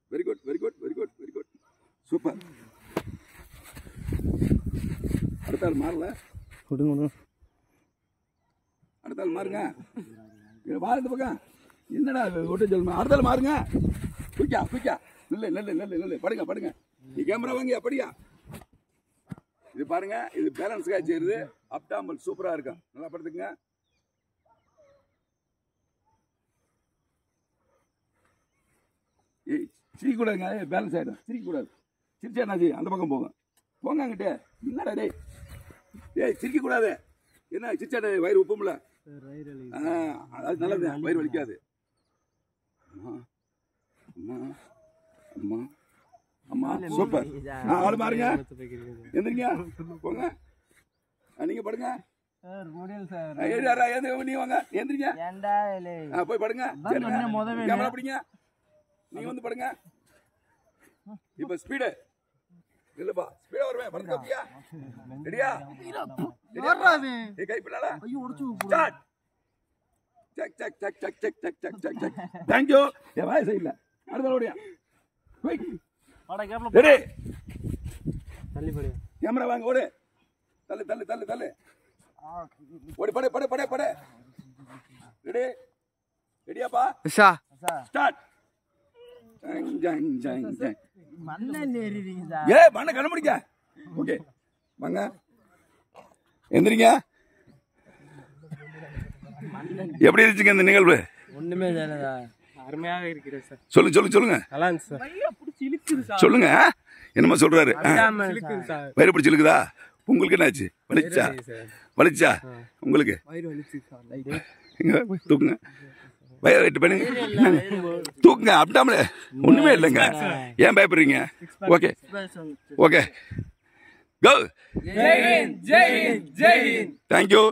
Very good very good very good very good super அடுத்த ஆள் மாறல விடுங்க விடுங்க அடுத்த ஆள் மாறுங்க இங்க வா இந்த பக்கம் என்னடா ஒட்டு சொல்லுமா அடுத்த ஆள் மாறுங்க குயிக்கா குயிக்கா நெல்லு நெல்லு நெல்லு நெல்லு படுங்க படுங்க நீ கேமரா வாங்கியா படியா இது பாருங்க இது பேலன்ஸ்க்காக செய்யுது அப்டாமல் சூப்பரா இருக்கும் நல்லா படுத்துக்குங்க ஏய் சிரிக்கக்கூடாதுங்க பேலன்ஸ் ஆகிடும் சிரிக்கக்கூடாது சிரிச்சா என்ன செய்யும் அந்த பக்கம் போங்க போங்க அங்கிட்டு என்னடா டேய் ஏய் சிரிக்கக்கூடாது என்ன சிரிச்சா டேய், வயிறு உப்பும்ல ஆ அது நல்லது வயிறு வலிக்காது அம்மா அம்மா அம்மா அம்மா சூப்பர் ஆ ஆளு பாருங்க எந்திரிங்க போங்க ஆ, நீங்க படுங்க சார் முடியல சார் ஆ, ஏறி யாரா, ஏந்து நீ வாங்க எந்திரிங்க ஏன்டா இல்லை ஆ, போய் படுங்க அதான் சொன்னேன் முதவே. கேமரா பிடிங்க நீங்க வந்து படுங்க இப்ப ஸ்பீடு இல்லப்பா ஸ்பீடா வருவேன் படுத்து காப்பியா ரெடியா ஏய் கை பின்னால ஐயோ உடச்சு start check check check check check check check check check thank you என் வாய் சரியில்லை அடுத்த ஓடியா குயிக் வாடா கேப்ல ரெடி தள்ளி படி கேமரா வாங்க ஓடு தள்ளு தள்ளு தள்ளு தள்ளு ஓடி படு படு படு படு ரெடி ரெடியாப்பா ஷா ஸ்டார்ட் ஜங் ஜங் ஜங் ஜங் மண்ணெண்ண ஏறிடுங்க சார் ஏ மண்ணை கண்டுபிடிக்க ஓகே வாங்க எந்திரிங்க எப்படி இருந்துச்சுங்க இந்த நிகழ்வு ஒண்ணுமே இல்லைதா அருமையாக இருக்கிறது சார் சொல்லுங்க சொல்லுங்க சொல்லுங்க நல்லா இருந்துச்சு சார் பிடிச்சி இழுக்குது சார் சொல்லுங்க என்னமோ சொல்றாரு ஆ, இழுக்குது சார் வயிறு பிடிச்சி இழுக்குதா உங்களுக்கு என்னாச்சு வலிச்சா வலிச்சா உங்களுக்கு வயிறு வலிச்சு சார் லைட் எங்க போய் தூக்குங்க வயிறு வெயிட் பண்ணுங்க தூக்குங்க அப்படிட்டாமலே ஒண்ணுமே இல்லைங்க ஏன் பயப்படுறீங்க ஓகே ஓகே கோ ஜெய் ஹிந்த் ஜெய் ஹிந்த் ஜெய் ஹிந்த் தேங்க்யூ